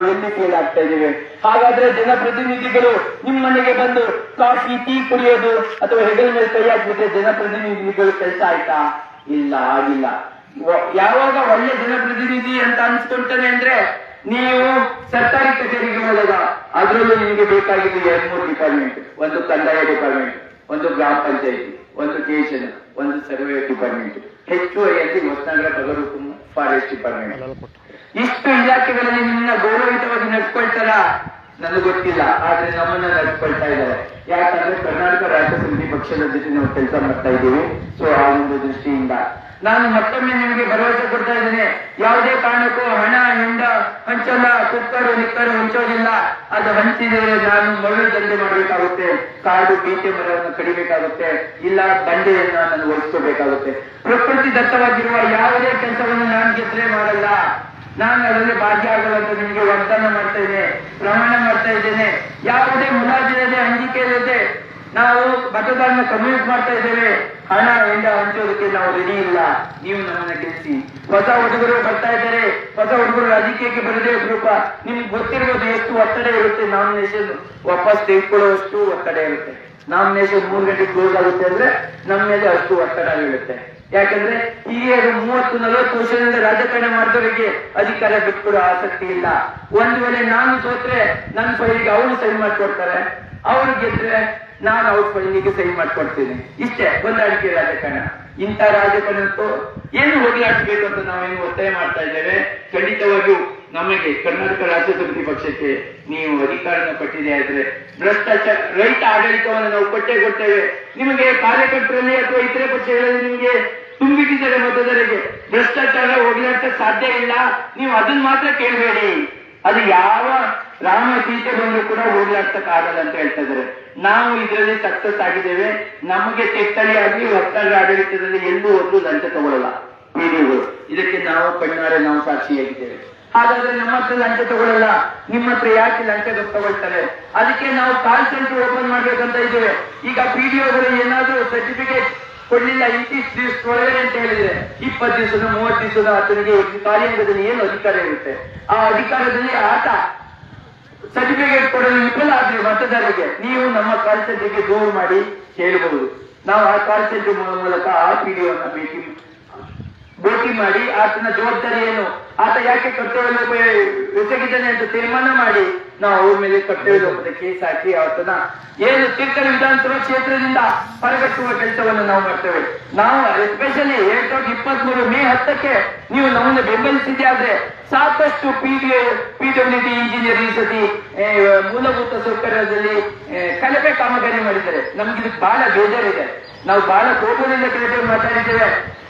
ಎಲ್ಲಿ ಫೇಲ್ ಆಗ್ತಾ ಇದ್ದೇವೆ ಹಾಗಾದ್ರೆ ಜನಪ್ರತಿನಿಧಿಗಳು ನಿಮ್ಮ ಮನೆಗೆ ಬಂದು ಕಾಫಿ ಟೀ ಕುಡಿಯೋದು ಅಥವಾ ಹೆಗಲ ಮೇಲೆ ಕೈ ಹಾಕ್ಬಿಟ್ರೆ ಜನಪ್ರತಿನಿಧಿಗಳು ಕೆಲಸ ಆಯ್ತಾ ಇಲ್ಲ ಆಗಿಲ್ಲ ವ- ಯಾವಾಗ ಒಳ್ಳೆ ಜನಪ್ರತಿನಿಧಿ ಅಂತ ಅನ್ಸ್ಕೊಂತಾನೆ ಅಂದ್ರೆ ನೀವು ಸರ್ಕಾರಿ ಕಚೇರಿಗೆ ಹೋದಾಗ ಅದರಲ್ಲೂ ನಿಮಗೆ ಬೇಕಾಗಿದ್ದು ಎರಡ್ ಮೂರು ಡಿಪಾರ್ಟ್ಮೆಂಟ್ ಒಂದು ಕಂದಾಯ ಡಿಪಾರ್ಟ್ಮೆಂಟ್ ಒಂದು ಗ್ರಾಮ ಪಂಚಾಯತಿ ಒಂದು ಸ್ಟೇಷನ್ ಒಂದು ಸರ್ವೆ ಡಿಪಾರ್ಟ್ಮೆಂಟ್ ಹೆಚ್ಚುವರಿಯಾಗಿ ಹೊಸನಗರ ಬಗರುಕುಂ ಫಾರೆಸ್ಟ್ ಡಿಪಾರ್ಟ್ಮೆಂಟ್ ಇಷ್ಟು ಇಲಾಖೆಗಳಲ್ಲಿ ನಿಮ್ಮನ್ನ ಗೌರವಿತವಾಗಿ ನಡ್ಕೊಳ್ತಾರ ನನಗೆ ಗೊತ್ತಿಲ್ಲ ಆದ್ರೆ ನಮ್ಮನ್ನ ನಡ್ಕೊಳ್ತಾ ಇದ್ದಾರೆ ಯಾಕಂದ್ರೆ ಕರ್ನಾಟಕ ರಾಜ್ಯ ಸಮಿತಿ ಪಕ್ಷದ ಜೊತೆ ನಾವು ಕೆಲಸ ಮಾಡ್ತಾ ಇದ್ದೀವಿ ಸೊ ಆ ಒಂದು ದೃಷ್ಟಿಯಿಂದ ನಾನು ಮತ್ತೊಮ್ಮೆ ನಿಮಗೆ ಭರವಸೆ ಕೊಡ್ತಾ ಇದ್ದೇನೆ ಯಾವುದೇ ಕಾರಣಕ್ಕೂ ಹಣ ಹಿಂಡ ಹಂಚಲ್ಲ ಕುಕ್ಕರು ನಿಕ್ಕರು ಹಂಚೋದಿಲ್ಲ ಅದು ಹಂಚಿದರೆ ನಾನು ಮರಳು ದಂಧೆ ಮಾಡಬೇಕಾಗುತ್ತೆ ಕಾಡು ಬೀಟೆ ಮರವನ್ನು ಕಡಿಬೇಕಾಗುತ್ತೆ ಇಲ್ಲ ದಂಡೆಯನ್ನ ನಾನು ಒಲಿಸ್ಕೋಬೇಕಾಗುತ್ತೆ ಪ್ರಕೃತಿ ದತ್ತವಾಗಿರುವ ಯಾವುದೇ ಕೆಲಸವನ್ನು ನಾನು ಗೆದ್ರೆ ಮಾಡಲ್ಲ ನಾನು ಅದರಲ್ಲಿ ಭಾಗ್ಯ ಆಗಲ್ಲ ಅಂತ ನಿಮಗೆ ವಾಗ್ದಾನ ಮಾಡ್ತಾ ಇದ್ದೇನೆ ಪ್ರಮಾಣ ಮಾಡ್ತಾ ಇದ್ದೇನೆ ಯಾವುದೇ ಮುಲಾಜಿಲ್ಲದೆ ಅಂಜಿಕೆ ಇಲ್ಲದೆ ನಾವು ಮತದಾರನ ಕಮ್ಯೂನಿಟ್ ಮಾಡ್ತಾ ಇದ್ದೇವೆ ಹಣ ಎಂದ ಹಂಚೋದಕ್ಕೆ ನಾವು ರೆಡಿ ಇಲ್ಲ ನೀವು ನಮ್ಮನ್ನ ಗೆಲ್ಲಿಸಿ ಹೊಸ ಹುಡುಗರು ಬರ್ತಾ ಇದ್ದಾರೆ ಹೊಸ ಹುಡುಗರು ರಾಜಕೀಯಕ್ಕೆ ಬರದೇ ಗ್ರೂಪ ನಿಮ್ಗೆ ಗೊತ್ತಿರ್ಬೋದು ಎಷ್ಟು ಒತ್ತಡ ಇರುತ್ತೆ ನಾಮಿನೇಷನ್ ವಾಪಸ್ ತೆಗೆದುಕೊಳ್ಳುವಷ್ಟು ಒತ್ತಡ ಇರುತ್ತೆ ನಾಮಿನೇಷನ್ ಮೂರು ಗಂಟೆಗೆ ಕ್ಲೋಸ್ ಆಗುತ್ತೆ ಅಂದ್ರೆ ನಮ್ಮ ಮೇಲೆ ಅಷ್ಟು ಒತ್ತಡ ಬೀಳುತ್ತೆ ಯಾಕಂದ್ರೆ ಹಿರಿಯರು ಮೂವತ್ತು ನಲವತ್ತು ವರ್ಷದಿಂದ ರಾಜಕಾರಣ ಮಾಡಿದವರಿಗೆ ಅಧಿಕಾರ ಬಿಟ್ಕೊಡೋ ಆಸಕ್ತಿ ಇಲ್ಲ ಒಂದ್ ವೇಳೆ ನಾನು ಸೋತ್ರೆ ನನ್ನ ಫೈಲಿಗೆ ಅವರು ಸೈನ್ ಮಾಡ್ಕೊಡ್ತಾರೆ ಅವ್ರು ಗೆದ್ರೆ ನಾನು ಅವ್ರ ಫೈಲಿಗೆ ಸೈನ್ ಮಾಡ್ಕೊಡ್ತೀನಿ ಇಷ್ಟೇ ಹೊಂದಾಣಿಕೆ ರಾಜಕಾರಣ ಇಂಥ ರಾಜಕಾರಣಕ್ಕೂ ಏನು ಹೋಗ್ಲಾಡ್ಬೇಕು ಅಂತ ನಾವೇನು ಒತ್ತಾಯ ಮಾಡ್ತಾ ಇದ್ದೇವೆ ಖಂಡಿತವಾಗಿಯೂ ನಮಗೆ ಕರ್ನಾಟಕ ರಾಜ್ಯ ಸಮಿತಿ ಪಕ್ಷಕ್ಕೆ ನೀವು ಅಧಿಕಾರನ ಕೊಟ್ಟಿದೆ ಆದ್ರೆ ಭ್ರಷ್ಟಾಚಾರ ರೈತ ಆಡಳಿತವನ್ನು ನಾವು ಕೊಟ್ಟೇ ಕೊಡ್ತೇವೆ ನಿಮಗೆ ಕಾರ್ಯಕರ್ತರಲ್ಲಿ ಅಥವಾ ಇತರೆ ಪಕ್ಷಗಳಲ್ಲಿ ನಿಮಗೆ ತುಂಬಿಟ್ಟಿದ್ದಾರೆ ಮತದಾರರಿಗೆ ಭ್ರಷ್ಟಾಚಾರ ಹೋಗ್ಲಾಡ್ಸಕ್ ಸಾಧ್ಯ ಇಲ್ಲ ನೀವು ಅದನ್ನ ಮಾತ್ರ ಕೇಳಬೇಡಿ ಅದು ಯಾವ ರಾಮ ಸೀತೆ ಬಂದ್ರು ಕೂಡ ಹೋಗ್ಲಾಡ್ಸಕ್ ಆಗಲ್ಲ ಅಂತ ಹೇಳ್ತಾ ಇದ್ದಾರೆ ನಾವು ಇದರಲ್ಲಿ ಸಕ್ಸಸ್ ಆಗಿದ್ದೇವೆ ನಮಗೆ ತೆಕ್ಕಳಿ ಆಗಲಿ ಹೊತ್ತಾಗ ಆಡಳಿತದಲ್ಲಿ ಎಲ್ಲೂ ಒಂದು ಲಂಚ ತಗೊಳ್ಳಲ್ಲ ಪಿಡಿಗಳು ಇದಕ್ಕೆ ನಾವು ಕಣ್ಣಾರೆ ನಾವು ಸಾಕ್ಷಿಯಾಗಿದ್ದೇವೆ ಹಾಗಾದ್ರೆ ನಮ್ಮ ಹತ್ರ ಲಂಚ ತಗೊಳ್ಳಲ್ಲ ನಿಮ್ಮ ಹತ್ರ ಯಾಕೆ ಲಂಚ ತಗೊಳ್ತಾರೆ ಅದಕ್ಕೆ ನಾವು ಕಾಲ್ ಸೆಂಟರ್ ಓಪನ್ ಮಾಡ್ಬೇಕಂತ ಇದ್ದೇವೆ ಈಗ ಪಿಡಿಒಗಳು ಏನಾದ್ರೂ ಸರ್ಟಿಫಿಕೇಟ್ ಕೊಡ್ಲಿಲ್ಲ ಇಂತಿಷ್ಟು ದಿವಸ ಒಳಗಡೆ ಅಂತ ಹೇಳಿದ್ರೆ ಇಪ್ಪತ್ತು ದಿವಸದ ಮೂವತ್ತು ದಿವಸದ ಆತನಿಗೆ ಕಾರ್ಯಾಂಗದಲ್ಲಿ ಏನು ಅಧಿಕಾರ ಇರುತ್ತೆ ಆ ಅಧಿಕಾರದಲ್ಲಿ ಆತ ಸರ್ಟಿಫಿಕೇಟ್ ಕೊಡಲು ವಿಫಲ ಆದ್ರೆ ಮತದಾರರಿಗೆ ನೀವು ನಮ್ಮ ಕಾಲ್ ಸೆಂಟರ್ಗೆ ದೂರು ಮಾಡಿ ಹೇಳಬಹುದು ನಾವು ಆ ಕಾಲ್ ಸೆಂಟರ್ ಮೂಲಕ ಆ ಪಿಡಿಒನ್ನ ಭೇಟಿ ಭೇಟಿ ಮಾಡಿ ಆತನ ಜವಾಬ್ದಾರಿ ಏನು ಆತ ಯಾಕೆ ಕರ್ತವ್ಯ ಲೋಪ ಎಸಗಿದ್ದಾನೆ ಅಂತ ತೀರ್ಮಾನ ಮಾಡಿ ನಾವು ಅವ್ರ ಮೇಲೆ ಕರ್ತವ್ಯ ಲೋಪದ ಕೇಸ್ ಹಾಕಿ ಆತನ ಏನು ತೀರ್ಥನ ವಿಧಾನಸಭಾ ಕ್ಷೇತ್ರದಿಂದ ಹೊರಗಟ್ಟುವ ಕೆಲಸವನ್ನು ನಾವು ಮಾಡ್ತೇವೆ ನಾವು ಎಸ್ಪೆಷಲಿ ಎರಡ್ ಸಾವಿರದ ಇಪ್ಪತ್ತ್ ಮೂರು ಮೇ ಹತ್ತಕ್ಕೆ ನೀವು ನಮ್ಮನ್ನು ಬೆಂಬಲಿಸಿದೆ ಆದ್ರೆ ಸಾಕಷ್ಟು ಪಿಡಿ ಪಿಡಬ್ಲ್ಯೂ ಡಿ ಇಂಜಿನಿಯರ್ ಈ ಸತಿ ಏ, ಮೂಲಭೂತ ಸೌಕರ್ಯದಲ್ಲಿ ಏ, ಕಳಪೆ ಕಾಮಗಾರಿ ಮಾಡಿದ್ದಾರೆ ನಮ್ಗೆ ಇದಕ್ಕೆ ಬಹಳ ಬೇಜಾರಿದೆ ನಾವು ಬಹಳ ಕೋಪದಿಂದ ಕೆಲಸ ಮಾತಾಡಿದ್ದೇವೆ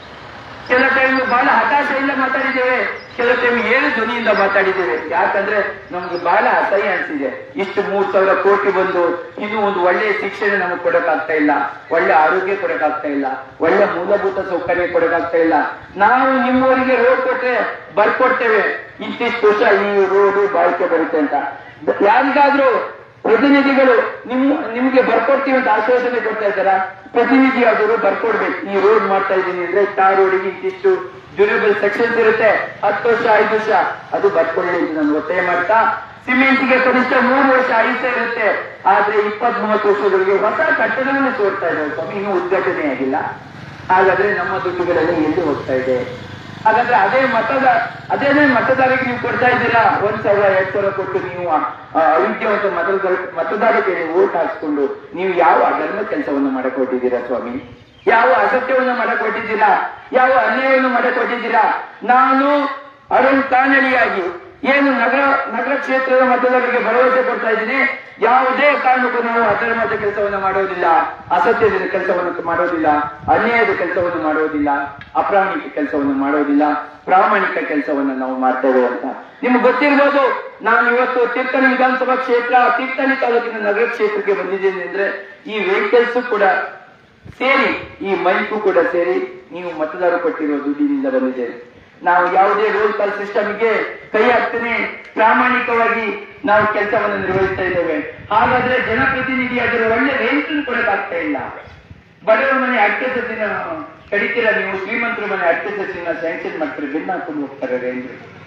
ಕೆಲ ಟೈಮ್ ಬಹಳ ಹತಾಶೆಯಿಂದ ಮಾತಾಡಿದ್ದೇವೆ ಕೆಲವು ಟೈಮ್ ಏಳು ಧ್ವನಿಯಿಂದ ಮಾತಾಡಿದ್ದೇವೆ ಯಾಕಂದ್ರೆ ನಮ್ಗೆ ಬಹಳ ಅಸಹ್ಯ ಅನ್ಸಿದೆ ಇಷ್ಟು ಮೂರ್ ಸಾವಿರ ಕೋಟಿ ಬಂದು ಇನ್ನು ಒಂದು ಒಳ್ಳೆಯ ಶಿಕ್ಷಣ ನಮಗೆ ಕೊಡಕ್ಕಾಗ್ತಾ ಇಲ್ಲ ಒಳ್ಳೆ ಆರೋಗ್ಯ ಕೊಡಕ್ಕಾಗ್ತಾ ಇಲ್ಲ ಒಳ್ಳೆ ಮೂಲಭೂತ ಸೌಕರ್ಯ ಕೊಡಕ್ಕಾಗ್ತಾ ಇಲ್ಲ ನಾವು ನಿಮ್ಮವರಿಗೆ ರೋಡ್ ಕೊಟ್ರೆ ಬರ್ಕೊಡ್ತೇವೆ ಇಷ್ಟಿಷ್ಟು ವರ್ಷ ಈ ರೋಡು ಬಾಳಿಕೆ ಬರುತ್ತೆ ಅಂತ ಯಾರಿಗಾದ್ರೂ ಪ್ರತಿನಿಧಿಗಳು ನಿಮ್ ನಿಮ್ಗೆ ಬರ್ಕೊಡ್ತೀವಿ ಅಂತ ಆಶ್ವಾಸನೆ ಕೊಡ್ತಾ ಇದ್ದಾರಾ ಪ್ರತಿನಿಧಿ ಆದರೂ ಬರ್ಕೊಡ್ಬೇಕು ಈ ರೋಡ್ ಮಾಡ್ತಾ ಇದ್ದೀನಿ ಅಂದ್ರೆ ಟಾರ್ ರೋಡಿಗೆ ಇಂತಿಷ್ಟು ಡ್ಯೂರೇಬಲ್ ಸೆಕ್ಷನ್ಸ್ ಇರುತ್ತೆ ಹತ್ತು ವರ್ಷ ಐದು ವರ್ಷ ಅದು ಬರ್ಕೊಳ್ಳಿ ಅಂತ ನಾನು ಒತ್ತಾಯ ಮಾಡ್ತಾ ಸಿಮೆಂಟ್ಗೆ ಕನಿಷ್ಠ ಮೂರು ವರ್ಷ ಆಯುಷ್ಯ ಇರುತ್ತೆ ಆದ್ರೆ ಇಪ್ಪತ್ ಮೂವತ್ತು ವರ್ಷದವರೆಗೆ ಹೊಸ ಕಟ್ಟಡವನ್ನು ತೋರ್ತಾ ಇದ್ದಾರೆ ಸ್ವಾಮಿ ಇನ್ನೂ ಉದ್ಘಾಟನೆ ಆಗಿಲ್ಲ ಹಾಗಾದ್ರೆ ನಮ್ಮ ದುಡ್ಡುಗಳೆಲ್ಲ ಎಲ್ಲಿ ಹೋಗ್ತಾ ಇದೆ ಹಾಗಾದ್ರೆ ಅದೇ ಮತದ ಅದೇನೇ ಮತದಾರರಿಗೆ ನೀವು ಕೊಡ್ತಾ ಇದ್ದೀರಾ ಒಂದ್ ಸಾವಿರ ಎರಡ್ ಸಾವಿರ ಕೊಟ್ಟು ನೀವು ಆ, ಅವಿದ್ಯಾವಂತ ಮತದಾರ ಮತದಾರರಿಗೆ ನೀವು ಓಟ್ ಹಾಕ್ಸ್ಕೊಂಡು ನೀವು ಯಾವ ಅಧರ್ಮ ಕೆಲಸವನ್ನು ಮಾಡಕ್ ಹೊರಟಿದ್ದೀರಾ ಸ್ವಾಮಿ ಯಾವ ಅಸತ್ಯವನ್ನು ಮಾಡಕ್ ಹೊರಟಿದ್ದೀರಾ ಯಾವ ಅನ್ಯಾಯವನ್ನು ಮಾಡಕ್ ಹೊರಟಿದ್ದೀರಾ ನಾನು ಅರುಣ್ ಕಾನಡಿಯಾಗಿ ಏನು ನಗರ ನಗರ ಕ್ಷೇತ್ರದ ಮತದಾರರಿಗೆ ಭರವಸೆ ಕೊಡ್ತಾ ಇದ್ದೀನಿ ಯಾವುದೇ ಕಾರಣಕ್ಕೂ ನಾವು ಅಧರ್ಮದ ಕೆಲಸವನ್ನು ಮಾಡೋದಿಲ್ಲ ಅಸತ್ಯದ ಕೆಲಸವನ್ನು ಮಾಡೋದಿಲ್ಲ ಅನ್ಯಾಯದ ಕೆಲಸವನ್ನು ಮಾಡೋದಿಲ್ಲ ಅಪ್ರಾಮಾಣಿಕ ಕೆಲಸವನ್ನು ಮಾಡೋದಿಲ್ಲ ಪ್ರಾಮಾಣಿಕ ಕೆಲಸವನ್ನು ನಾವು ಮಾಡ್ತೇವೆ ಅಂತ ನಿಮ್ಗೆ ಗೊತ್ತಿರ್ಬೋದು ನಾನು ಇವತ್ತು ತೀರ್ಥಹಳ್ಳಿ ವಿಧಾನಸಭಾ ಕ್ಷೇತ್ರ ತೀರ್ಥಹಳ್ಳಿ ತಾಲೂಕಿನ ನಗರ ಕ್ಷೇತ್ರಕ್ಕೆ ಬಂದಿದ್ದೇನೆ ಅಂದ್ರೆ ಈ ವೆಹಿಕಲ್ಸ್ ಕೂಡ ಸೇರಿ ಈ ಮೈಕು ಕೂಡ ಸೇರಿ ನೀವು ಮತದಾರ ಕೊಟ್ಟಿರೋ ದುಡ್ಡಿನಿಂದ ಬಂದಿದ್ದೇವೆ ನಾವು ಯಾವುದೇ ರೋಲ್ ಕಾಲ್ ಸಿಸ್ಟಮ್ಗೆ ಕೈ ಹಾಕ್ತೇನೆ ಪ್ರಾಮಾಣಿಕವಾಗಿ ನಾವು ಕೆಲಸವನ್ನು ನಿರ್ವಹಿಸ್ತಾ ಇದ್ದೇವೆ ಹಾಗಾದ್ರೆ ಜನಪ್ರತಿನಿಧಿಯಾಗಿರೋ ಒಳ್ಳೆ ರೇಂಜ್ ಕೊಡಕ್ಕಾಗ್ತಾ ಇಲ್ಲ ಬಡವರ ಮನೆ ಅಡ್ಕೆ ಸಸಿನ ಕಡಿತೀರ ನೀವು ಶ್ರೀಮಂತರ ಮನೆ ಅಡ್ಕೆ ಸಸಿನ ಸ್ಯಾಂಕ್ಷನ್ ಮಾಡ್ತಾರೆ ಬಿಲ್ ಹಾಕೊಂಡು ಹೋಗ್ತಾರೆ ರೇಂಜ್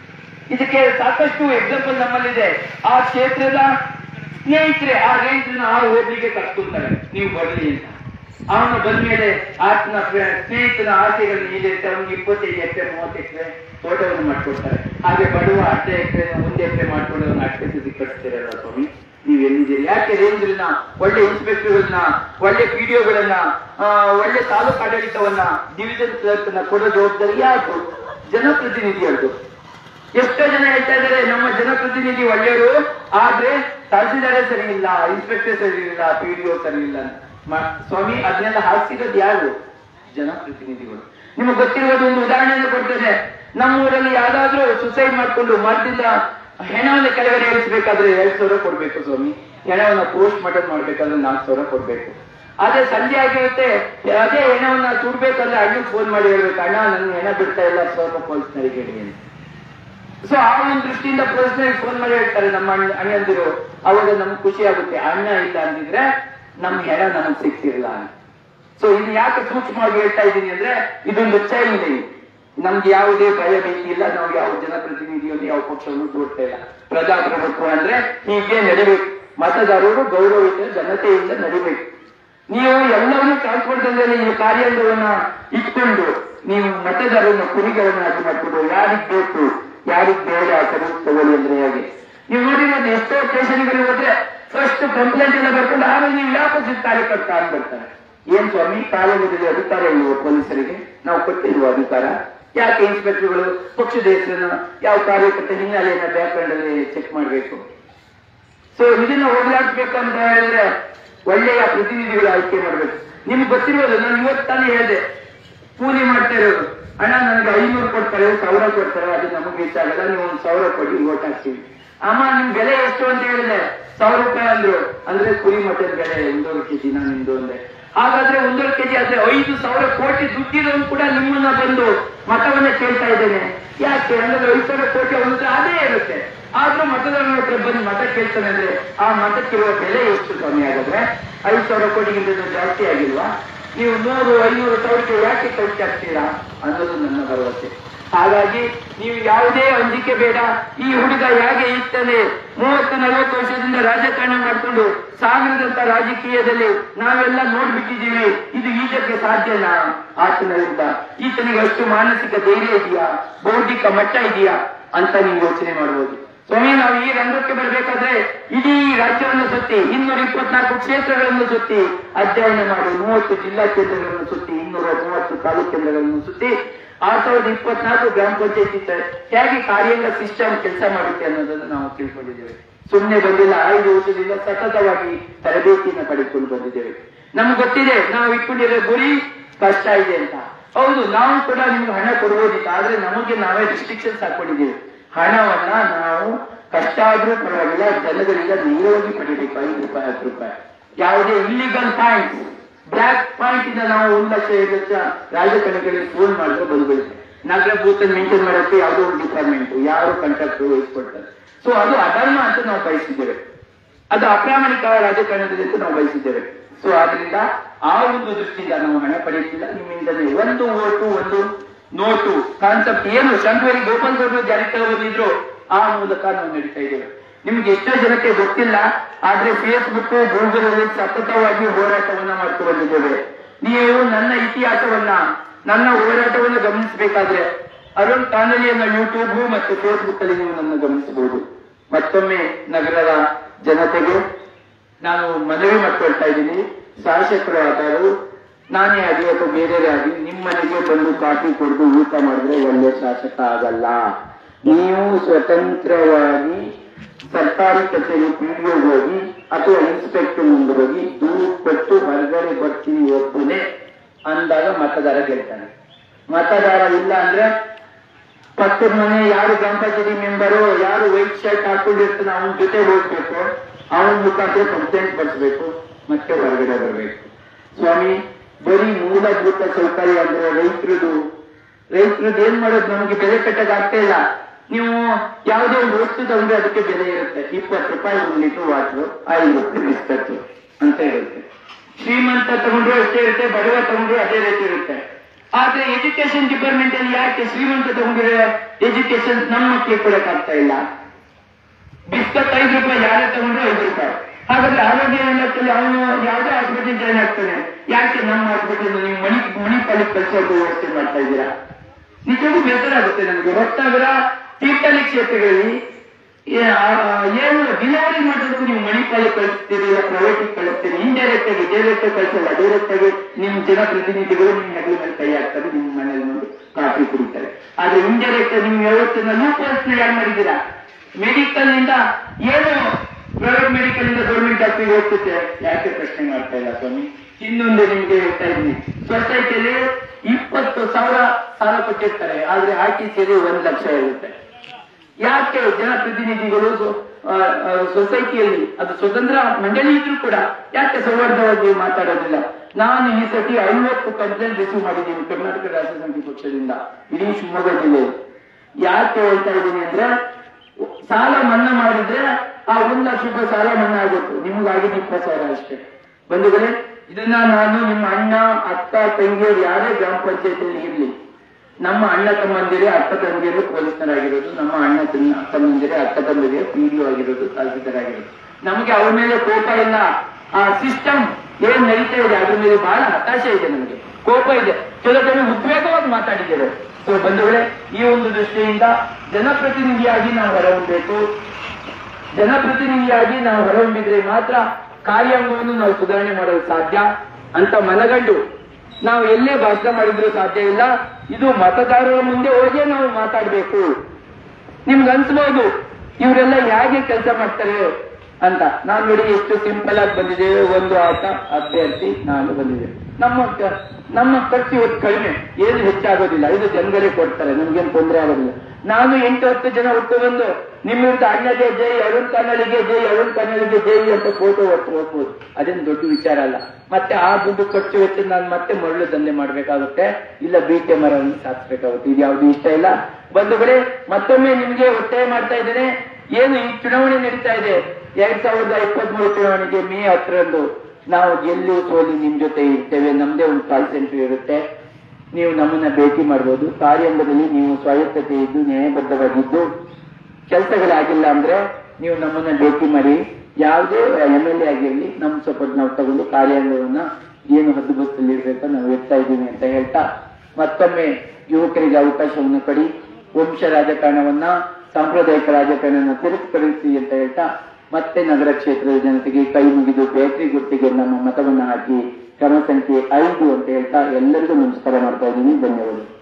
ಇದಕ್ಕೆ ಸಾಕಷ್ಟು ಎಕ್ಸಾಂಪಲ್ ನಮ್ಮಲ್ಲಿದೆ ಆ ಕ್ಷೇತ್ರದ ಸ್ನೇಹಿತರೆ ಆ ರೈತರನ್ನ ಆ ಹೋಗ್ಲಿಕ್ಕೆ ಕರ್ಕೊಂತಾರೆ ನೀವು ಬರ್ಲಿ ಅಂತ ಅವನು ಬಂದ್ಮೇಲೆ ಆತನ ಫ್ರೆ- ಸ್ನೇಹಿತನ ಆಸೆಗಳನ್ನ ಈಡೇರಿಸಿ ಅವನಿಗೆ ಇಪ್ಪತ್ತೈದು ಎಕರೆ ಮೂವತ್ತು ಎಕರೆ ತೋಟವನ್ನು ಮಾಡ್ಕೊಡ್ತಾರೆ ಹಾಗೆ ಬಡವ ಅರ್ಧ ಎಕರೆ ಒಂದು ಎಕರೆ ಮಾಡ್ಕೊಂಡು ಅವ್ನ ಅಷ್ಟೇ ಸುದ್ದಿ ಕಟ್ತಿರಲ್ಲ ಸ್ವಾಮಿ ನೀವು ಎಲ್ಲಿದ್ದೀರಿ ಯಾಕೆ ರೇಂಜ್ಗಳನ್ನ ಒಳ್ಳೆ ಇನ್ಸ್ಪೆಕ್ಟರ್ಗಳನ್ನ ಒಳ್ಳೆ ಪಿಡಿಒಗಳನ್ನ ಒಳ್ಳೆ ತಾಲೂಕು ಆಡಳಿತವನ್ನ ಡಿವಿಷನ್ ಕ್ಲರ್ಕ್ ನ ಕೊಡೋ ಜವಾಬ್ದಾರಿ ಯಾರು ಜನಪ್ರತಿನಿಧಿಯದ್ದು ಎಷ್ಟೋ ಜನ ಹೇಳ್ತಾ ಇದ್ದಾರೆ ನಮ್ಮ ಜನಪ್ರತಿನಿಧಿ ಒಳ್ಳೆಯವರು ಆದ್ರೆ ತಹಸೀಲ್ದಾರೇ ಸರಿ ಇಲ್ಲ ಇನ್ಸ್ಪೆಕ್ಟರ್ ಸರಿ ಇಲ್ಲ ಪಿಡಿಒ ಸರಿ ಇಲ್ಲ ಅಂತ. ಮ- ಸ್ವಾಮಿ ಅದನ್ನೆಲ್ಲ ಹಾಕ್ಸಿರೋದು ಯಾರು ಜನಪ್ರತಿನಿಧಿಗಳು ನಿಮಗೆ ಗೊತ್ತಿರೋದು ಒಂದು ಉದಾಹರಣೆಯನ್ನು ಕೊಡ್ತೇನೆ ನಮ್ಮೂರಲ್ಲಿ ಯಾವ್ದಾದ್ರೂ ಸುಸೈಡ್ ಮಾಡ್ಕೊಂಡು ಮರದಿಂದ ಹೆಣವನ್ನು ಕೆಳಗಡೆ ಇಳಿಸ್ಬೇಕಾದ್ರೆ ಎರಡ್ ಸಾವಿರ ಕೊಡ್ಬೇಕು ಸ್ವಾಮಿ ಹೆಣವನ್ನ ಪೋಸ್ಟ್ ಮಾರ್ಟಮ್ ಮಾಡ್ಬೇಕಾದ್ರೆ ನಾಲ್ಕು ಸಾವಿರ ಕೊಡ್ಬೇಕು ಅದೇ ಸಂಜೆ ಆಗಿರುತ್ತೆ ಅದೇ ಹೆಣವನ್ನ ಸುಡ್ಬೇಕಂದ್ರೆ ಅಣ್ಣಗೆ ಫೋನ್ ಮಾಡಿ ಹೇಳ್ಬೇಕು ಅಣ್ಣ ನನ್ನ ಹೆಣ ಬಿಡ್ತಾ ಇಲ್ಲ ಸ್ವಲ್ಪ ಪೊಲೀಸ್ನರಿಗೆ ಹೇಳಿ ಅಂತ ಸೊ ಆ ಒಂದು ದೃಷ್ಟಿಯಿಂದ ಪೊಲೀಸ್ನರಿಗೆ ಫೋನ್ ಮಾಡಿ ಹೇಳ್ತಾರೆ ನಮ್ಮ ಅಣ್ಣ ಅಣ್ಣಂದಿರು ಅವಾಗ ನಮ್ಗೆ ಖುಷಿ ಆಗುತ್ತೆ ಅಣ್ಣ ಇಲ್ಲ ಅಂದಿದ್ರೆ ನಮ್ ಹೆಣ ನಮಗ್ ಸಿಗ್ತಿರಲ್ಲ ಅಂತ ಸೊ ಇದು ಯಾಕೆ ಸೂಕ್ಷ್ಮವಾಗಿ ಹೇಳ್ತಾ ಇದ್ದೀನಿ ಅಂದ್ರೆ ಇದೊಂದು ಚೈನ್ ಲೈನ್ ನಮ್ಗೆ ಯಾವುದೇ ಭಯ ಭೀತಿ ಇಲ್ಲ ನಾವು ಯಾವ ಜನಪ್ರತಿನಿಧಿಯನ್ನು ಯಾವ ಪಕ್ಷವನ್ನು ನೋಡ್ತಾ ಇಲ್ಲ ಪ್ರಜಾಪ್ರಭುತ್ವ ಅಂದ್ರೆ ಹೀಗೆ ನಡಿಬೇಕು ಮತದಾರರು ಗೌರವಿತ ಜನತೆಯಿಂದ ನಡಿಬೇಕು ನೀವು ಎಲ್ಲವನ್ನೂ ಟ್ರಾನ್ಸ್ಪೋರ್ಟಲ್ಲಿ ಈ ಕಾರ್ಯಾಂಗವನ್ನ ಇಟ್ಕೊಂಡು ನೀವು ಮತದಾರರನ್ನ ಕುರಿಗಳನ್ನಾಗಿ ಮಾಡ್ಕೊಂಡು ಯಾರಿಗ್ ಬೇಕು ಯಾರಿಗ್ ಬೇಡ ಸರ್ವಿಸ್ ತಗೊಳ್ಳಿ ಅಂದ್ರೆ ಹೇಗೆ ನೀವು ನೋಡಿರೋದು ಎಷ್ಟೋ ಸ್ಟೇಷನ್ಗಳಿಗೆ ಹೋದ್ರೆ ಫಸ್ಟ್ ಕಂಪ್ಲೇಂಟ್ ಎಲ್ಲ ಬರ್ಕೊಂಡು ಆಮೇಲೆ ನೀವು ಯಾಕೆ ಕಾರ್ಯಕರ್ತ ಅಂದ್ಬಿಡ್ತಾರೆ ಏನ್ ಸ್ವಾಮಿ ಕಾಲೇಜಲ್ಲಿ ಅಧಿಕಾರ ಇಲ್ವ ಪೊಲೀಸರಿಗೆ ನಾವು ಕೊಟ್ಟಿಲ್ವ ಅಧಿಕಾರ ಯಾಕೆ ಇನ್ಸ್ಪೆಕ್ಟರ್ಗಳು ಪಕ್ಷದ ಹೆಸರನ್ನ ಯಾವ ಕಾರ್ಯಕರ್ತ ಹಿನ್ನೆಲೆಯನ್ನ ಬ್ಯಾಕ್ಗ್ರೌಂಡ್ ಅಲ್ಲಿ ಚೆಕ್ ಮಾಡಬೇಕು ಸೊ ಇದನ್ನ ಹೋಗ್ಲಾಡ್ಬೇಕು ಅಂತ ಹೇಳಿದ್ರೆ ಒಳ್ಳೆಯ ಪ್ರತಿನಿಧಿಗಳು ಆಯ್ಕೆ ಮಾಡ್ಬೇಕು ನಿಮ್ಗೆ ಗೊತ್ತಿರೋದು ನಾನು ಇವತ್ತು ತಾನೇ ಹೇಳಿದೆ ಕೂಲಿ ಮಾಡ್ತಾ ಇರೋದು ಅಣ್ಣ ನನಗೆ ಐನೂರು ಕೊಡ್ತಾರೆ ಸಾವಿರ ಕೊಡ್ತಾರೆ ಅದು ನಮಗೆ ಇಷ್ಟ ಆಗಲ್ಲ ನೀವು ಒಂದು ಸಾವಿರ ಕೊಡಿ ಓಟ್ ಹಾಕ್ತೀವಿ ಅಮ್ಮ ನಿಮ್ ಬೆಲೆ ಎಷ್ಟು ಅಂತ ಹೇಳಿದೆ ಸಾವಿರ ರೂಪಾಯಿ ಅಂದ್ರು ಅಂದ್ರೆ ಕುರಿ ಮಟ್ಟದ ಬೆಲೆ ಒಂದೂವರೆ ಕೆಜಿ ನಾನು ನಿಮ್ದು ಅಂದೆ ಹಾಗಾದ್ರೆ ಒಂದೂವರೆ ಕೆಜಿ ಆದ್ರೆ ಐದು ಸಾವಿರ ಕೋಟಿ ದುಡ್ಡಿರೋನು ಕೂಡ ನಿಮ್ಮನ್ನ ಬಂದು ಮತವನ್ನ ಕೇಳ್ತಾ ಇದ್ದೇನೆ ಯಾಕೆ ಅಂದ್ರೆ ಐದು ಸಾವಿರ ಕೋಟಿ ಅವನ ಹತ್ರ ಅದೇ ಇರುತ್ತೆ ಆದ್ರೂ ಮತದಾರನ ಹತ್ರ ಬಂದು ಮತ ಕೇಳ್ತಾನೆ ಅಂದ್ರೆ ಆ ಮತಕ್ಕಿರುವ ಬೆಲೆ ಎಷ್ಟು ಕಮ್ಮಿ ಆಗಿದ್ರೆ ಐದು ಸಾವಿರ ಕೋಟಿಗಿಂತ ಜಾಸ್ತಿ ಆಗಿಲ್ವಾ ನೀವು ನೂರು ಐನೂರು ಸಾವಿರಕ್ಕೆ ಯಾಕೆ ಖರ್ಚು ಆಗ್ತೀರಾ ಅನ್ನೋದು ನನ್ನ ಭರವಸೆ ಹಾಗಾಗಿ ನೀವು ಯಾವುದೇ ಅಂಜಿಕೆ ಬೇಡ ಈ ಹುಡುಗ ಹೇಗೆ ಇರ್ತಾನೆ ಮೂವತ್ತು ನಲವತ್ತು ವರ್ಷದಿಂದ ರಾಜಕಾರಣ ಮಾಡಿಕೊಂಡು ಸಾಗರದಂತ ರಾಜಕೀಯದಲ್ಲಿ ನಾವೆಲ್ಲ ನೋಡ್ಬಿಟ್ಟಿದ್ದೀವಿ ಇದು ಈಜಕ್ಕೆ ಸಾಧ್ಯನಾ ಆತನಿಂದ ಈತನಿಗೆ ಅಷ್ಟು ಮಾನಸಿಕ ಧೈರ್ಯ ಇದೆಯಾ ಬೌದ್ಧಿಕ ಮಟ್ಟ ಇದೆಯಾ ಅಂತ ನೀವು ಯೋಚನೆ ಮಾಡಬಹುದು ಸ್ವಾಮಿ ನಾವು ಈ ರಂಗಕ್ಕೆ ಬರಬೇಕಾದ್ರೆ ಇಡೀ ರಾಜ್ಯವನ್ನು ಸುತ್ತಿ ಇನ್ನೂರ ಇಪ್ಪತ್ನಾಲ್ಕು ಕ್ಷೇತ್ರಗಳನ್ನು ಸುತ್ತಿ ಅಧ್ಯಯನ ಮಾಡಿ ಮೂವತ್ತು ಜಿಲ್ಲಾ ಕೇಂದ್ರಗಳನ್ನು ಸುತ್ತಿ ಇನ್ನೂರ ಮೂವತ್ತು ತಾಲೂಕು ಕೇಂದ್ರಗಳನ್ನು ಸುತ್ತಿ ಆರ್ ಸಾವಿರದ ಇಪ್ಪತ್ನಾಲ್ಕು ಗ್ರಾಮ ಪಂಚಾಯತಿ ಹೇಗೆ ಕಾರ್ಯಾಂಗ ಸಿಸ್ಟಮ್ ಕೆಲಸ ಮಾಡುತ್ತೆ ಅನ್ನೋದನ್ನು ನಾವು ತಿಳ್ಕೊಂಡಿದ್ದೇವೆ ಸುಮ್ಮನೆ ಬಂದಿಲ್ಲ ಐದು ವರ್ಷದಿಂದ ಸತತವಾಗಿ ತರಬೇತಿಯನ್ನು ಪಡೆದುಕೊಂಡು ಬಂದಿದ್ದೇವೆ ನಮ್ಗೆ ಗೊತ್ತಿದೆ ನಾವು ಇಟ್ಕೊಂಡಿರೋ ಗುರಿ ಕಷ್ಟ ಇದೆ ಅಂತ ಹೌದು ನಾವು ಕೂಡ ನಿಮ್ಗೆ ಹಣ ಕೊಡ್ಬೋದಿತ್ತು ಆದ್ರೆ ನಮಗೆ ನಾವೇ ರಿಸ್ಟ್ರಿಕ್ಷನ್ಸ್ ಹಾಕೊಂಡಿದ್ದೇವೆ ಹಣವನ್ನ ನಾವು ಕಷ್ಟ ಆದ್ರೂ ಪರವಾಗಿಲ್ಲ ಜನಗಳಿಂದ ನೇರವಾಗಿ ಪಡಿಬೇಕು ಐದು ರೂಪಾಯಿ ಹತ್ತು ರೂಪಾಯಿ ಯಾವುದೇ ಇಲ್ಲಿಗಲ್ ಪಾಯಿಂಟ್ ಬ್ಲಾಕ್ ಪಾಯಿಂಟ್ ಇಂದ ನಾವು ಒಂದು ಲಕ್ಷ ಐದು ಲಕ್ಷ ರಾಜಕಾರಣಿಗಳಿಗೆ ಫೋನ್ ಮಾಡಿದ್ರೆ ಬಂದ್ಬಿಡುತ್ತೆ ನಗರ ಬೂತ್ ಮೇಂಟೈನ್ ಮಾಡೋಕ್ಕೆ ಯಾವುದೋ ಒಂದು ಡಿಪಾರ್ಟ್ಮೆಂಟ್ ಯಾರು ಕಾಂಟ್ರಾಕ್ಟ್ ವಹಿಸ್ಕೊಡ್ತಾರೆ ಸೊ ಅದು ಅಧರ್ಮ ಅಂತ ನಾವು ಬಯಸಿದ್ದೇವೆ ಅದು ಅಪ್ರಾಮಾಣಿಕ ರಾಜಕಾರಣದಲ್ಲಿ ಅಂತ ನಾವು ಬಯಸಿದ್ದೇವೆ ಸೊ ಆದ್ರಿಂದ ಆ ಒಂದು ದೃಷ್ಟಿಯಿಂದ ನಾವು ಹಣ ಪಡೆಯುತ್ತಿಲ್ಲ ನಿಮ್ಮಿಂದಲೇ ಒಂದು ಓಟು ಒಂದು ನೋಟು ಕಾನ್ಸೆಪ್ಟ್ ಏನು ಶಂಕರಿ ಗೋಪಾಲ್ ಗೌಡರು ಜಾರಿ ಬಂದಿದ್ರು ಆ ಮೂಲಕ ನಾವು ನಡೀತಾ ಇದ್ದೇವೆ ನಿಮ್ಗೆ ಎಷ್ಟೋ ಜನಕ್ಕೆ ಗೊತ್ತಿಲ್ಲ ಆದ್ರೆ ಫೇಸ್ಬುಕ್ ಗೂಗಲ್ ಅಲ್ಲಿ ಸತತವಾಗಿ ಹೋರಾಟವನ್ನ ಮಾಡ್ಕೊಂಡು ಬಂದಿದ್ದೇವೆ ನೀವು ನನ್ನ ಇತಿಹಾಸವನ್ನ ನನ್ನ ಹೋರಾಟವನ್ನು ಗಮನಿಸಬೇಕಾದ್ರೆ ಅರುಣ್ ಕಾನಲಿಯನ್ನ ಯೂಟ್ಯೂಬ್ ಮತ್ತು ಫೇಸ್ಬುಕ್ ಅಲ್ಲಿ ನೀವು ನನ್ನ ಗಮನಿಸಬಹುದು ಮತ್ತೊಮ್ಮೆ ನಗರದ ಜನತೆಗೆ ನಾನು ಮನವಿ ಮಾಡ್ಕೊಳ್ತಾ ಇದ್ದೀನಿ ಶಾಸಕರು ಆದರು ನಾನೇ ಆಗಲಿ ಅಥವಾ ಬೇರೆಯವರೇ ಆಗಲಿ ನಿಮ್ಮ ಮನೆಗೆ ಬಂದು ಕಾಫಿ ಕುಡಿದು ಊಟ ಮಾಡಿದ್ರೆ ಒಳ್ಳೆ ಶಾಸಕ ಆಗಲ್ಲ ನೀವು ಸ್ವತಂತ್ರವಾಗಿ ಸರ್ಕಾರಿ ಕಚೇರಿ ಪಿಡಿಒ ಹೋಗಿ ಅಥವಾ ಇನ್ಸ್ಪೆಕ್ಟರ್ ಮುಂದೆ ಹೋಗಿ ದೂರು ಕೊಟ್ಟು ಹೊರಗಡೆ ಬರ್ತೀವಿ ಒಬ್ಬನೇ ಅಂದಾಗ ಮತದಾರ ಗೆಲ್ತಾನೆ ಮತದಾರ ಇಲ್ಲ ಅಂದ್ರೆ ಪಕ್ಕದ ಮನೆ ಯಾರು ಗ್ರಾಮ ಪಂಚಾಯತಿ ಮೆಂಬರು ಯಾರು ವೈಟ್ ಶರ್ಟ್ ಹಾಕೊಂಡಿರ್ತಾನೆ ಅವನ ಜೊತೆ ಹೋಗ್ಬೇಕು ಅವನ ಮುಖಾಂತರ ಕಂಪ್ಲೇಂಟ್ ಬರ್ಸ್ಬೇಕು ಮತ್ತೆ ಹೊರಗಡೆ ಬರಬೇಕು ಸ್ವಾಮಿ ಬರೀ ಮೂಲಭೂತ ಸೌಕರ್ಯ ಅಂದ್ರೆ ರೈತರದು ರೈತರದ್ದು ಏನ್ ಮಾಡೋದು ನಮಗೆ ಬೆಲೆ ಕಟ್ಟಕ್ ಆಗ್ತಾ ಇಲ್ಲ ನೀವು ಯಾವುದೇ ಒಂದು ವಸ್ತು ತಗೊಂಡ್ರೆ ಅದಕ್ಕೆ ಬೆಲೆ ಇರುತ್ತೆ ಇಪ್ಪತ್ತು ರೂಪಾಯಿ ಒಂದು ಲೀಟರ್ ವಾಟರ್ ಐದು ರೂಪಾಯಿ ಬಿಸ್ಕತ್ತು ಅಂತ ಇರುತ್ತೆ ಶ್ರೀಮಂತ ತಗೊಂಡ್ರು ಅಷ್ಟೇ ಇರುತ್ತೆ ಬಡವ ತಗೊಂಡ್ರು ಅದೇ ರೇಟ್ ಇರುತ್ತೆ ಆದ್ರೆ ಎಜುಕೇಶನ್ ಡಿಪಾರ್ಟ್ಮೆಂಟ್ ಅಲ್ಲಿ ಯಾಕೆ ಶ್ರೀಮಂತ ತಗೊಂಡಿರೋ ಎಜುಕೇಶನ್ ನಮ್ಮ ಮಕ್ಕಳಿಗೆ ಕೊಡಕ್ಕಾಗ್ತಾ ಇಲ್ಲ ಬಿಸ್ಕತ್ ಐದು ರೂಪಾಯಿ ಯಾರೇ ತಗೊಂಡ್ರೆ ಐದು ರೂಪಾಯಿ ಹಾಗಾದ್ರೆ ಆರೋಗ್ಯ ಇಲಾಖೆಯಲ್ಲಿ ಅವನು ಯಾವುದೇ ಆಸ್ಪತ್ರೆ ಜಾಯ್ನ್ ಆಗ್ತಾನೆ ಯಾಕೆ ನಮ್ಮ ಆಸ್ಪತ್ರೆ ನೀವು ಮಣಿ ಮಣಿಪಾಲಿಗೆ ಕಳಿಸೋದು ವ್ಯವಸ್ಥೆ ಮಾಡ್ತಾ ಇದ್ದೀರಾ ನಿಜಕ್ಕೂ ಬೇಸರ ಆಗುತ್ತೆ ನನಗೆ ಹೊತ್ತಾಗರ ತೀರ್ಥಹಳ್ಳಿ ಕ್ಷೇತ್ರಗಳಲ್ಲಿ ಏ- ಆ- ಆ- ಏನು ಡಿಲಿವರಿ ಮಾಡೋದಕ್ಕೂ ನೀವು ಮಣಿಪಾಲಿಗೆ ಕಳಿಸ್ತೀರಿ ಇಲ್ಲ ಪ್ರೈವೇಟಿಗೆ ಕಳಿಸ್ತೀರಿ ಇಂಡೈರೆಕ್ಟ್ ಆಗಿ ಡೈರೆಕ್ಟ್ ಕಳಿಸಲ್ಲ ಡೈರೆಕ್ಟ್ ಆಗಿ ನಿಮ್ಮ ಜನಪ್ರತಿನಿಧಿಗಳು ನಿಮ್ಮ ಹೆಗಲ ಮೇಲೆ ಕೈ ಹಾಕ್ತಾರೆ ನಿಮ್ಮ ಮನೇಲಿ ಒಂದು ಕಾಫಿ ಕುಡಿತಾರೆ ಆದ್ರೆ ಇಂಡೈರೆಕ್ಟ್ ನಿಮ್ಮ ವ್ಯವಸ್ಥೆನ ಲೂಪರ್ಸ್ ಯಾರು ಮಾಡಿದ್ದೀರಾ ಮೆಡಿಕಲ್ ನಿಂದ ಏನು ಪ್ರೈವೇಟ್ ಮೆಡಿಕಲ್ ಇಂದ ಗೌರ್ಮೆಂಟ್ ಡಾಕ್ಟರ್ಗೆ ಹೋಗ್ತಿದೆ ಯಾಕೆ ಪ್ರಶ್ನೆ ಮಾಡ್ತಾ ಇಲ್ಲ ಸ್ವಾಮಿ ಇನ್ನೊಂದು ನಿಮ್ಗೆ ಹೇಳ್ತಾ ಇದ್ದೀನಿ ಸೊಸೈಟಿಯಲ್ಲಿ ಇಪ್ಪತ್ತು ಸಾವಿರ ಸಾಲ ಕೊಟ್ಟಿರ್ತಾರೆ ಆದ್ರೆ ಆರ್ಟಿ ಸೇರಿ ಒಂದ್ ಲಕ್ಷ ಇರುತ್ತೆ ಯಾಕೆ ಜನಪ್ರತಿನಿಧಿಗಳು ಸೊ- ಆ, ಆ, ಸೊಸೈಟಿಯಲ್ಲಿ ಅದು ಸ್ವತಂತ್ರ ಮಂಡಳಿ ಇದ್ರೂ ಕೂಡ ಯಾಕೆ ಸೌಹಾರ್ದವಾಗಿ ಮಾತಾಡೋದಿಲ್ಲ ನಾನು ಈ ಸತಿ ಐವತ್ತು ಕಂಪ್ಲೇಂಟ್ ರಿಸೀವ್ ಮಾಡಿದ್ದೀನಿ ಕರ್ನಾಟಕ ರಾಜ್ಯ ಸಮಿತಿ ಪಕ್ಷದಿಂದ ಇಡೀ ಶಿವಮೊಗ್ಗ ಜಿಲ್ಲೆಯಲ್ಲಿ ಯಾಕೆ ಹೇಳ್ತಾ ಇದ್ದೀನಿ ಅಂದ್ರೆ ಸಾಲ ಮನ್ನಾ ಮಾಡಿದ್ರೆ ಆ ಒಂದ್ ಲಕ್ಷ ರೂಪಾಯಿ ಸಾಲ ಮನ್ನಾ ಆಗುತ್ತೆ ನಿಮಗಾಗಿದ್ದು ಇಪ್ಪತ್ತು ಸಾವಿರ ಅಷ್ಟೇ ಬಂಧುಗಳೇ ಇದನ್ನ ನಾನು ನಿಮ್ಮ ಅಣ್ಣ ಅಕ್ಕ ತಂಗಿಯರು ಯಾರೇ ಗ್ರಾಮ ಪಂಚಾಯತಿಯಲ್ಲಿ ಇರ್ಲಿ ನಮ್ಮ ಅಣ್ಣ ತಮ್ಮಂದಿರೇ ಅಕ್ಕ ತಂಗಿಯರು ಪೊಲೀಸರಾಗಿರೋದು ನಮ್ಮ ಅಣ್ಣ ತನ್ನ ತಮ್ಮಂದಿರೇ ಅಕ್ಕ ತಂದಿರೇ ಪಿಡಿಒ ಆಗಿರೋದು ತಹಸೀಲ್ದಾರಾಗಿರೋದು ನಮಗೆ ಅವ್ರ ಮೇಲೆ ಕೋಪ ಇಲ್ಲ ಆ ಸಿಸ್ಟಮ್ ಏನ್ ನಡೀತಾ ಇದೆ ಅದ್ರ ಮೇಲೆ ಬಹಳ ಹತಾಶೆ ಇದೆ ನಮಗೆ ಕೋಪ ಇದೆ ಕೆಲವು ಟೈಮ್ ಉದ್ವೇಗವಾಗಿ ಮಾತಾಡಿದ್ದೇವೆ ಸೊ ಬಂಧುಗಳೇ ಈ ಒಂದು ದೃಷ್ಟಿಯಿಂದ ಜನಪ್ರತಿನಿಧಿಯಾಗಿ ನಾವು ಹೊರಹೊಮ್ಮಬೇಕು ಜನಪ್ರತಿನಿಧಿಯಾಗಿ ನಾವು ಹೊರಹೊಮ್ಮಿದ್ರೆ ಮಾತ್ರ ಕಾರ್ಯಾಂಗವನ್ನು ನಾವು ಸುಧಾರಣೆ ಮಾಡಲು ಸಾಧ್ಯ ಅಂತ ಮನಗಂಡು ನಾವು ಎಲ್ಲೇ ಭಾಷಣ ಮಾಡಿದ್ರೂ ಸಾಧ್ಯ ಇಲ್ಲ ಇದು ಮತದಾರರ ಮುಂದೆ ಹೋಗಿ ನಾವು ಮಾತಾಡಬೇಕು ನಿಮ್ಗೆ ಅನ್ಸ್ಬೋದು ಇವರೆಲ್ಲ ಹೇಗೆ ಕೆಲಸ ಮಾಡ್ತಾರೆ ಅಂತ ನಾನು ನೋಡಿ ಎಷ್ಟು ಸಿಂಪಲ್ ಆಗಿ ಬಂದಿದ್ದೇವೆ ಒಂದು ಆಟ ಅಭ್ಯರ್ಥಿ ನಾನು ಬಂದಿದ್ದೇವೆ ನಮ್ಮ ಕ- ನಮ್ಮ ಖರ್ಚು ಇವತ್ತು ಕಡಿಮೆ ಏನು ಹೆಚ್ಚಾಗೋದಿಲ್ಲ ಇದು ಜನಗಳೇ ಕೊಡ್ತಾರೆ ನಮ್ಗೇನು ತೊಂದರೆ ಆಗೋದಿಲ್ಲ ನಾನು ಎಂಟು ಹತ್ತು ಜನ ಹುಟ್ಟು ಬಂದು ನಿಮ್ಮ ವಿರುದ್ಧ ಅಣ್ಣಗೆ ಜೈ ಅರುಣ್ ಕನ್ನಡಿಗೆ ಜೈ ಅರುಣ್ ಕನ್ನಡಿಗೆ ಜೈ ಅಂತ ಫೋಟೋ ಹೊತ್ತು ಹೋಗ್ಬೋದು ಅದೇನು ದೊಡ್ಡ ವಿಚಾರ ಅಲ್ಲ ಮತ್ತೆ ಆ ದುಡ್ಡು ಖರ್ಚು ವೆಚ್ಚ ನಾನು ಮತ್ತೆ ಮರಳು ದಂಧೆ ಮಾಡ್ಬೇಕಾಗುತ್ತೆ ಇಲ್ಲ ಬೀಟೆ ಮರವನ್ನು ಸಾಧಿಸಬೇಕಾಗುತ್ತೆ ಇದು ಯಾವ್ದು ಇಷ್ಟ ಇಲ್ಲ ಬಂಧುಗಳೇ ಮತ್ತೊಮ್ಮೆ ನಿಮ್ಗೆ ಒತ್ತಾಯ ಮಾಡ್ತಾ ಇದ್ದೇನೆ ಏನು ಈ ಚುನಾವಣೆ ನಡೀತಾ ಇದೆ ಎರಡ್ ಸಾವಿರದ ಇಪ್ಪತ್ತ್ ಮೂರು ಚುನಾವಣೆಗೆ ಮೇ ಹತ್ತರಂದು ನಾವು ಗೆಲ್ಲು ಸೋಲಿ ನಿಮ್ ಜೊತೆ ಇರ್ತೇವೆ ನಮ್ದೇ ಒಂದು ಕಾಲ್ ಸೆಂಟರ್ ಇರುತ್ತೆ ನೀವು ನಮ್ಮನ್ನ ಭೇಟಿ ಮಾಡ್ಬೋದು ಕಾರ್ಯಾಂಗದಲ್ಲಿ ನೀವು ಸ್ವಾಯತ್ತತೆ ಇದ್ದು ನ್ಯಾಯಬದ್ಧವಾಗಿದ್ದು ಕೆಲಸಗಳಾಗಿಲ್ಲ ಅಂದ್ರೆ ನೀವು ನಮ್ಮನ್ನ ಭೇಟಿ ಮಾಡಿ ಯಾವುದೇ ಎಂ ಎಲ್ ಎ ಆಗಿರ್ಲಿ ನಮ್ಮ ಸಪೋರ್ಟ್ ನಾವು ತಗೊಂಡು ಕಾರ್ಯಾಂಗವನ್ನ ಏನು ಹದ್ದುಬಸ್ತಲ್ಲಿ ಇರ್ಬೇಕು ನಾವು ಇರ್ತಾ ಇದ್ದೀವಿ ಅಂತ ಹೇಳ್ತಾ ಮತ್ತೊಮ್ಮೆ ಯುವಕರಿಗೆ ಅವಕಾಶವನ್ನು ಕೊಡಿ ವಂಶ ರಾಜಕಾರಣವನ್ನ ಸಾಂಪ್ರದಾಯಿಕ ರಾಜಕಾರಣವನ್ನು ತಿರಸ್ಕರಿಸಿ ಅಂತ ಹೇಳ್ತಾ ಮತ್ತೆ ನಗರ ಕ್ಷೇತ್ರದ ಜನತೆಗೆ ಕೈ ಮುಗಿದು ಬೇಕರಿ ಗುರ್ತಿಗೆ ನಮ್ಮ ಮತವನ್ನ ಹಾಕಿ ಕ್ರಮ ಸಂಖ್ಯೆ ಐದು ಅಂತ ಹೇಳ್ತಾ ಎಲ್ಲರಿಗೂ ನಮಸ್ಕಾರ ಮಾಡ್ತಾ ಇದ್ದೀನಿ ಧನ್ಯವಾದ